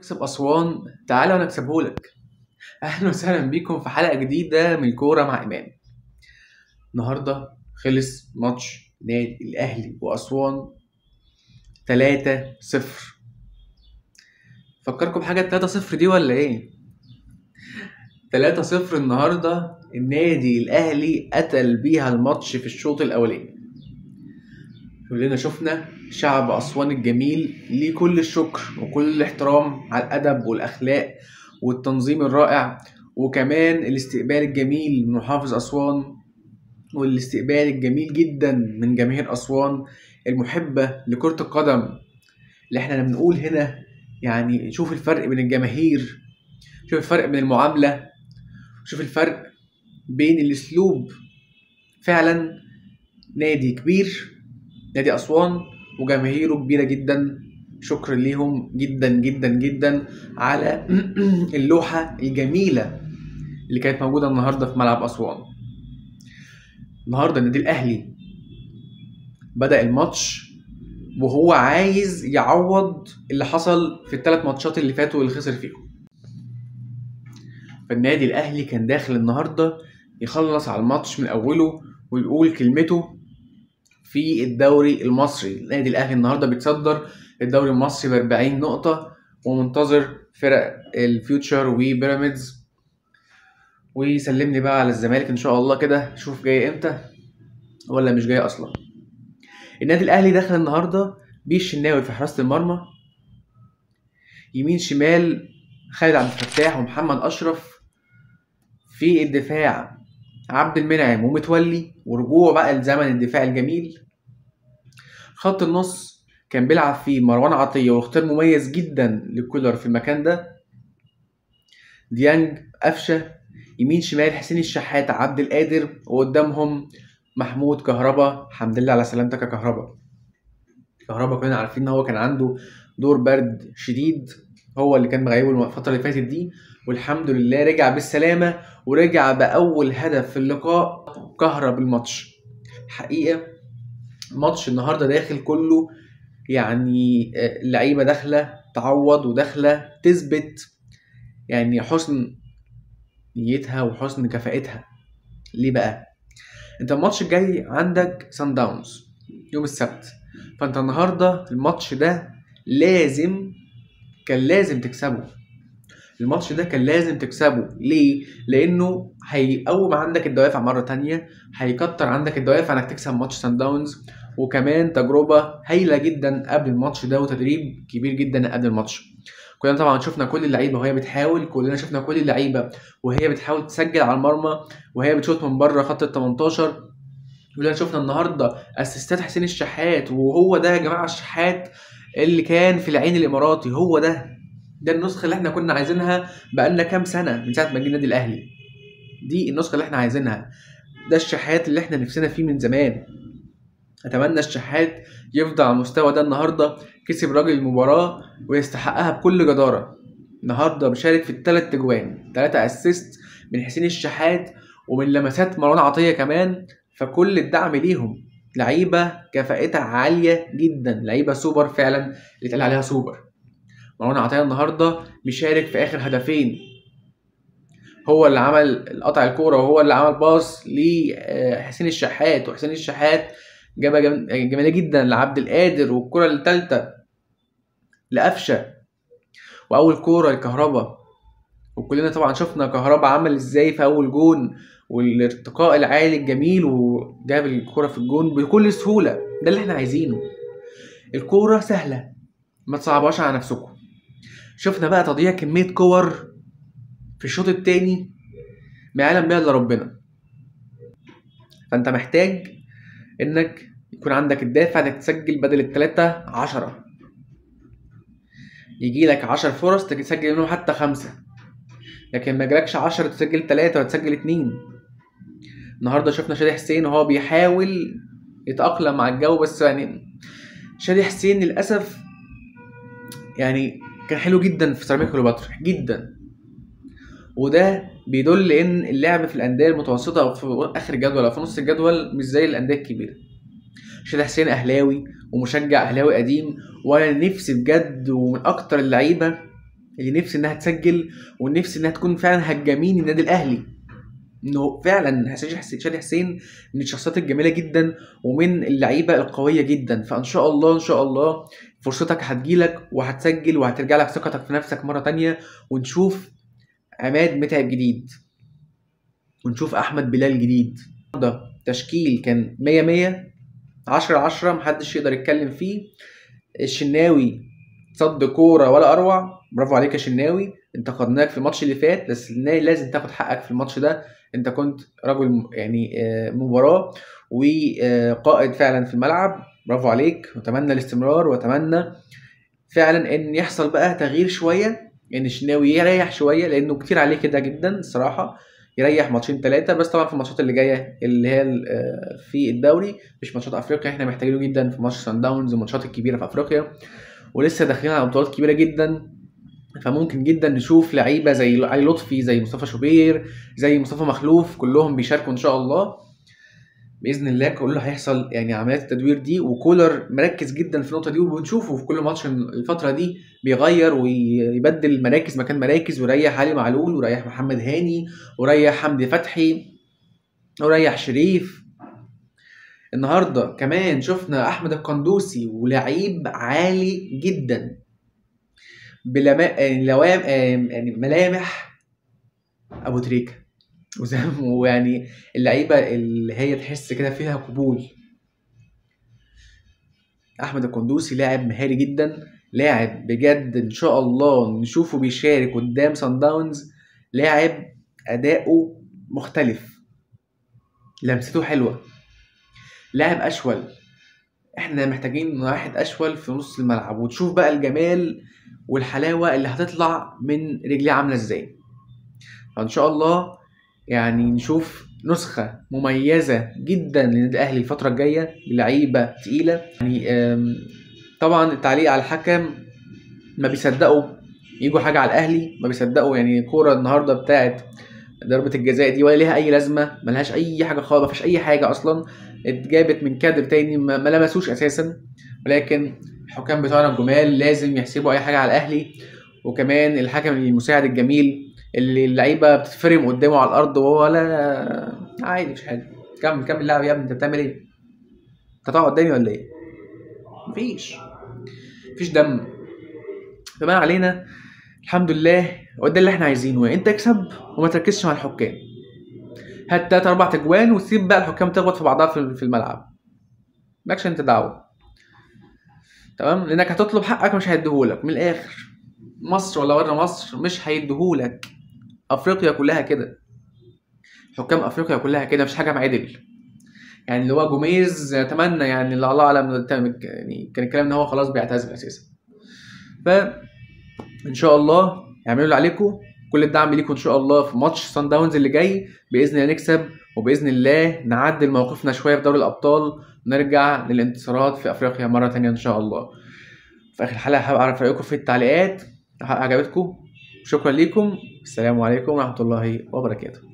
تكسب أسوان تعالى وأنا أكسبهولك أهلا وسهلا بيكم في حلقة جديدة من كورة مع إمام النهاردة خلص ماتش نادي الأهلي وأسوان تلاتة صفر فكركم بحاجة تلاتة صفر دي ولا إيه؟ تلاتة صفر النهاردة النادي الأهلي قتل بيها الماتش في الشوط الأولاني كلنا شفنا شعب أسوان الجميل ليه كل الشكر وكل الاحترام على الأدب والأخلاق والتنظيم الرائع وكمان الاستقبال الجميل من محافظ أسوان والاستقبال الجميل جدا من جماهير أسوان المحبة لكرة القدم اللي احنا بنقول هنا يعني شوف الفرق بين الجماهير شوف الفرق بين المعاملة شوف الفرق بين الأسلوب فعلا نادي كبير نادي أسوان وجماهيره كبيرة جدا شكر ليهم جدا جدا جدا على اللوحة الجميلة اللي كانت موجودة النهاردة في ملعب أسوان النهاردة النادي الأهلي بدأ الماتش وهو عايز يعوض اللي حصل في الثلاث ماتشات اللي فاتوا واللي خسر فيهم فالنادي الأهلي كان داخل النهاردة يخلص على الماتش من أوله ويقول كلمته في الدوري المصري النادي الاهلي النهارده بيتصدر الدوري المصري ب 40 نقطه ومنتظر فرق الفيوتشر وبيراميدز ويسلمني بقى على الزمالك ان شاء الله كده شوف جاي امتى ولا مش جاي اصلا النادي الاهلي داخل النهارده بالشناوي في حراسه المرمى يمين شمال خالد عبد الفتاح ومحمد اشرف في الدفاع عبد المنعم ومتولي ورجوع بقى لزمن الدفاع الجميل خط النص كان بيلعب فيه مروان عطية واختيار مميز جدا لكولر في المكان ده ديانج قفشة يمين شمال حسين الشحات عبد القادر وقدامهم محمود كهربا الحمد لله على سلامتك يا كهربا كهربا كلنا عارفين ان هو كان عنده دور برد شديد هو اللي كان مغيبه الفترة اللي فاتت دي والحمد لله رجع بالسلامة ورجع بأول هدف في اللقاء كهرب الماتش حقيقة ماتش النهاردة داخل كله يعني اللعيبة داخلة تعوض وداخلة تثبت يعني حسن نيتها وحسن كفاءتها ليه بقى؟ انت الماتش الجاي عندك سان داونز يوم السبت فانت النهارده الماتش ده لازم كان لازم تكسبه الماتش ده كان لازم تكسبه ليه؟ لأنه هيقوم عندك الدوافع مرة تانية هيكتر عندك الدوافع انك تكسب ماتش سان داونز وكمان تجربة هايلة جدا قبل الماتش ده وتدريب كبير جدا قبل الماتش كلنا طبعا شفنا كل اللعيبه وهي بتحاول كلنا شفنا كل اللعيبه وهي بتحاول تسجل على المرمى وهي بتشوط من بره خط ال 18 كلنا شفنا النهارده اسيستات حسين الشحات وهو ده يا جماعه الشحات اللي كان في العين الاماراتي هو ده ده النسخه اللي احنا كنا عايزينها بقالنا كام سنه من ساعه ما جه النادي الاهلي دي النسخه اللي احنا عايزينها ده الشحات اللي احنا نفسنا فيه من زمان اتمنى الشحات يفضل على المستوى ده النهارده كسب راجل المباراه ويستحقها بكل جداره النهارده بيشارك في الثلاث تجوان ثلاثة اسيست من حسين الشحات ومن لمسات مروان عطيه كمان فكل الدعم ليهم لعيبه كفاءتها عاليه جدا لعيبه سوبر فعلا اللي اتقال عليها سوبر مروان عطيه النهارده بيشارك في اخر هدفين هو اللي عمل قطع الكوره وهو اللي عمل باص لحسين الشحات وحسين الشحات جابها جميله جدا لعبد القادر والكره الثالثه لقفشه واول كوره لكهربا وكلنا طبعا شفنا كهربا عمل ازاي في اول جون والارتقاء العالي الجميل وجاب الكرة في الجون بكل سهولة ده اللي احنا عايزينه الكورة سهلة ما تصعبهاش على نفسكم شفنا بقى تضييع كمية كور في الشوط التاني ما يعلم بيها الا ربنا فانت محتاج انك يكون عندك الدافع انك تسجل بدل التلاتة عشرة يجي لك عشر فرص تسجل منهم حتى خمسة لكن ما جالكش عشرة تسجل تلاتة وتسجل اتنين النهارده شفنا شادي حسين وهو بيحاول يتأقلم مع الجو بس يعني شادي حسين للأسف يعني كان حلو جدا في سيراميكا كليوباترا جدا وده بيدل ان اللعب في الانديه المتوسطه او في اخر الجدول او في نص الجدول مش زي الانديه الكبيره شادي حسين اهلاوي ومشجع اهلاوي قديم وانا نفسي بجد ومن اكتر اللعيبه اللي نفسي انها تسجل ونفسي انها تكون فعلا هجامين النادي الاهلي انه فعلا حسين حسين شادي حسين من الشخصيات الجميله جدا ومن اللعيبه القويه جدا فان شاء الله ان شاء الله فرصتك هتجيلك وهتسجل وهترجع لك ثقتك في نفسك مره تانية ونشوف عماد متعب جديد ونشوف احمد بلال جديد ده تشكيل كان 100 100 10 10 محدش يقدر يتكلم فيه الشناوي صد كوره ولا اروع برافو عليك يا شناوي انتقدناك في الماتش اللي فات بس لازم تاخد حقك في الماتش ده انت كنت رجل يعني آه، مباراه وقائد فعلا في الملعب برافو عليك واتمنى الاستمرار واتمنى فعلا ان يحصل بقى تغيير شويه ان الشناوي يريح شويه لانه كتير عليه كده جدا الصراحه يريح ماتشين ثلاثه بس طبعا في الماتشات اللي جايه اللي هي آه، في الدوري مش ماتشات افريقيا احنا محتاجينه جدا في ماتش سان داونز والماتشات الكبيره في افريقيا ولسه داخلين على بطولات كبيره جدا فممكن جدا نشوف لعيبه زي علي لطفي زي مصطفى شوبير زي مصطفى مخلوف كلهم بيشاركوا ان شاء الله باذن الله كله هيحصل يعني عمليات التدوير دي وكولر مركز جدا في النقطه دي وبنشوفه في كل ماتش الفتره دي بيغير ويبدل مراكز مكان مراكز ويريح علي معلول ويريح محمد هاني ويريح حمدي فتحي وريح شريف النهارده كمان شفنا احمد القندوسي ولعيب عالي جدا بلما يعني ملامح ابو تريكه ويعني اللعيبه اللي هي تحس كده فيها قبول احمد القندوسي لاعب مهاري جدا لاعب بجد ان شاء الله نشوفه بيشارك قدام سان داونز لاعب اداؤه مختلف لمسته حلوه لاعب اشول احنا محتاجين واحد اشول في نص الملعب وتشوف بقى الجمال والحلاوه اللي هتطلع من رجليه عامله ازاي فان شاء الله يعني نشوف نسخة مميزة جدا للنادي الأهلي الفترة الجاية بلعيبة تقيلة يعني طبعا التعليق على الحكم ما بيصدقوا يجوا حاجة على الأهلي ما بيصدقوا يعني الكورة النهاردة بتاعت ضربة الجزاء دي ولا ليها أي لازمة ملهاش أي حاجة خالص مفيش أي حاجة أصلا اتجابت من كادر تاني ما لمسوش أساسا ولكن الحكام بتوعنا الجمال لازم يحسبوا أي حاجة على الأهلي وكمان الحكم المساعد الجميل اللي اللعيبه بتتفرم قدامه على الارض وهو لا عادي مش حاجه كمل كمل لعب يا ابني انت بتعمل ايه؟ انت هتقعد قدامي ولا ايه؟ مفيش مفيش دم فما علينا الحمد لله وده اللي احنا عايزينه انت اكسب وما تركزش مع الحكام هات تلات اربع تجوان وتسيب بقى الحكام تخبط في بعضها في الملعب مالكش انت دعوه تمام لانك هتطلب حقك مش هيديهولك من الاخر مصر ولا بره مصر مش هيديهولك افريقيا كلها كده حكام افريقيا كلها كده مش حاجه عدل يعني اللي هو جوميز اتمنى يعني اللي الله اعلم يعني كان الكلام ان هو خلاص بيعتزل اساسا ف ان شاء الله اعملوا اللي عليكم كل الدعم ليكم ان شاء الله في ماتش سان داونز اللي جاي باذن الله نكسب وباذن الله نعدل موقفنا شويه في دوري الابطال ونرجع للانتصارات في افريقيا مره تانية ان شاء الله في اخر حلقه حابب اعرف رايكم في التعليقات عجبتكم شكرا لكم السلام عليكم ورحمة الله وبركاته